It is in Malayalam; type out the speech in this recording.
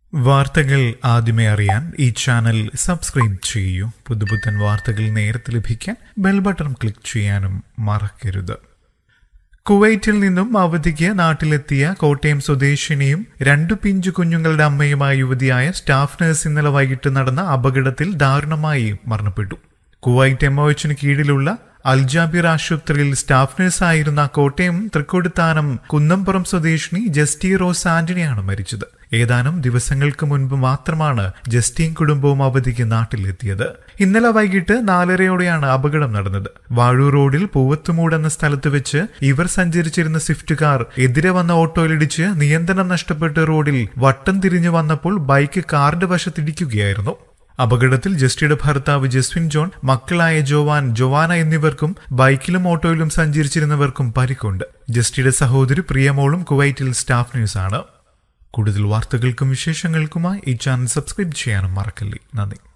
വാർത്തകൾ ആദ്യമേ അറിയാൻ ഈ ചാനൽ സബ്സ്ക്രൈബ് ചെയ്യൂ പുതുപുത്തൻ വാർത്തകൾ നേരത്തെ ലഭിക്കാൻ ബെൽ ബട്ടൺ ക്ലിക്ക് ചെയ്യാനും മറക്കരുത് കുവൈറ്റിൽ നിന്നും അവധിക്ക് നാട്ടിലെത്തിയ കോട്ടയം സ്വദേശിനിയും രണ്ടു പിഞ്ചു കുഞ്ഞുങ്ങളുടെ അമ്മയുമായ യുവതിയായ സ്റ്റാഫ് നഴ്സ് ഇന്നലെ വൈകിട്ട് നടന്ന അപകടത്തിൽ ദാരുണമായി മരണപ്പെട്ടു കുവൈറ്റ് എംഒഎച്ചിന് കീഴിലുള്ള അൽജാബിർ ആശുപത്രിയിൽ സ്റ്റാഫ് നഴ്സായിരുന്ന കോട്ടയം തൃക്കൊടുത്താനം കുന്നംപുറം സ്വദേശിനി ജസ്റ്റി റോസ് ആന്റണിയാണ് മരിച്ചത് ഏതാനും ദിവസങ്ങൾക്ക് മുൻപ് മാത്രമാണ് ജസ്റ്റീൻ കുടുംബവും അവധിക്ക് നാട്ടിലെത്തിയത് ഇന്നലെ വൈകിട്ട് നാലരയോടെയാണ് അപകടം നടന്നത് വാഴൂർ റോഡിൽ പൂവത്തുമൂട് എന്ന സ്ഥലത്ത് വെച്ച് ഇവർ സഞ്ചരിച്ചിരുന്ന സ്വിഫ്റ്റ് കാർ എതിരെ വന്ന ഓട്ടോയിലിടിച്ച് നിയന്ത്രണം നഷ്ടപ്പെട്ട് റോഡിൽ വട്ടം തിരിഞ്ഞു വന്നപ്പോൾ ബൈക്ക് കാറിന്റെ വശത്തിടിക്കുകയായിരുന്നു അപകടത്തിൽ ജസ്റ്റിയുടെ ഭർത്താവ് ജസ്വിൻ ജോൺ മക്കളായ ജോവാൻ ജോവാന എന്നിവർക്കും ബൈക്കിലും ഓട്ടോയിലും സഞ്ചരിച്ചിരുന്നവർക്കും പരിക്കുണ്ട് ജസ്റ്റിയുടെ സഹോദരി പ്രിയമോളും കുവൈറ്റിൽ സ്റ്റാഫ് ന്യൂസാണ് കൂടുതൽ വാർത്തകൾക്കും വിശേഷങ്ങൾക്കുമായി ഈ ചാനൽ സബ്സ്ക്രൈബ് ചെയ്യാനും മറക്കല്ലേ നന്ദി